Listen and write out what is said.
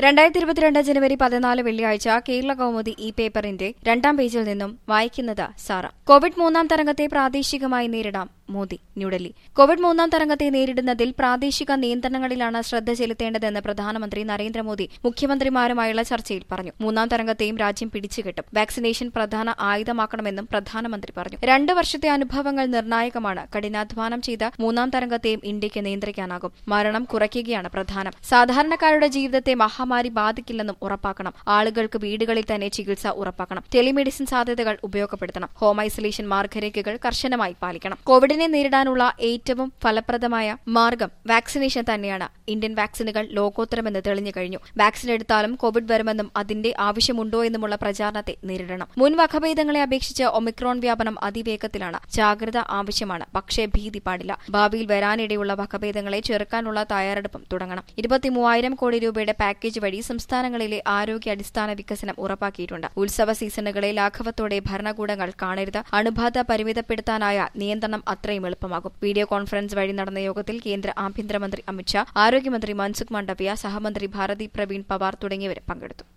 രണ്ടായിരത്തി ഇരുപത്തിരണ്ട് ജനുവരി പതിനാല് വെള്ളിയാഴ്ച കേരള കൗമുദി ഇ പേപ്പറിന്റെ രണ്ടാം പേജിൽ നിന്നും വായിക്കുന്നത് സാറ കോവിഡ് മൂന്നാം തരംഗത്തെ പ്രാദേശികമായി നേരിടാം മോദി ന്യൂഡൽഹി കോവിഡ് മൂന്നാം തരംഗത്തെ നേരിടുന്നതിൽ പ്രാദേശിക നിയന്ത്രണങ്ങളിലാണ് ശ്രദ്ധ ചെലുത്തേണ്ടതെന്ന് പ്രധാനമന്ത്രി നരേന്ദ്രമോദി മുഖ്യമന്ത്രിമാരുമായുള്ള ചർച്ചയിൽ പറഞ്ഞു മൂന്നാം തരംഗത്തെയും രാജ്യം പിടിച്ചുകെട്ടും വാക്സിനേഷൻ പ്രധാന ആയുധമാക്കണമെന്നും പ്രധാനമന്ത്രി പറഞ്ഞു രണ്ട് വർഷത്തെ അനുഭവങ്ങൾ നിർണായകമാണ് കഠിനാധ്വാനം ചെയ്ത മൂന്നാം തരംഗത്തെയും ഇന്ത്യയ്ക്ക് നിയന്ത്രിക്കാനാകും മരണം കുറയ്ക്കുകയാണ് പ്രധാനം സാധാരണക്കാരുടെ ജീവിതത്തെ മഹാമാരി ബാധിക്കില്ലെന്നും ഉറപ്പാക്കണം ആളുകൾക്ക് വീടുകളിൽ തന്നെ ചികിത്സ ഉറപ്പാക്കണം ടെലിമെഡിസിൻ സാധ്യതകൾ ഉപയോഗപ്പെടുത്തണം ഹോം ഐസൊലേഷൻ മാർഗരേഖകൾ കർശനമായി പാലിക്കണം കോവിഡിനെ നേരിടാനുള്ള ഏറ്റവും ഫലപ്രദമായ മാർഗം വാക്സിനേഷൻ തന്നെയാണ് ഇന്ത്യൻ വാക്സിനുകൾ ലോകോത്തരമെന്ന് തെളിഞ്ഞു കഴിഞ്ഞു വാക്സിൻ എടുത്താലും കോവിഡ് വരുമെന്നും അതിന്റെ ആവശ്യമുണ്ടോ എന്നുമുള്ള പ്രചാരണത്തെ നേരിടണം മുൻ വകഭേദങ്ങളെ അപേക്ഷിച്ച് ഒമിക്രോൺ വ്യാപനം അതിവേഗത്തിലാണ് ജാഗ്രത ആവശ്യമാണ് പക്ഷേ ഭീതി പാടില്ല ഭാവിയിൽ വരാനിടയുള്ള വകഭേദങ്ങളെ ചെറുക്കാനുള്ള തയ്യാറെടുപ്പും തുടങ്ങണം ഇരുപത്തിമൂവായിരം കോടി രൂപയുടെ പാക്കേജ് വഴി സംസ്ഥാനങ്ങളിലെ ആരോഗ്യ അടിസ്ഥാന വികസനം ഉറപ്പാക്കിയിട്ടുണ്ട് ഉത്സവ സീസണുകളെ ലാഘവത്തോടെ ഭരണകൂടങ്ങൾ കാണരുത് അണുബാധ പരിമിതപ്പെടുത്താനായ നിയന്ത്രണം അത്രയും എളുപ്പമാകും വീഡിയോ കോൺഫറൻസ് വഴി നടന്ന യോഗത്തിൽ കേന്ദ്ര ആഭ്യന്തരമന്ത്രി അമിത്ഷാ ആരോഗ്യമന്ത്രി മൻസുഖ് മാണ്ഡവ്യ സഹമന്ത്രി ഭാരതി പ്രവീൺ പവാർ തുടങ്ങിയവർ പങ്കെടുത്തു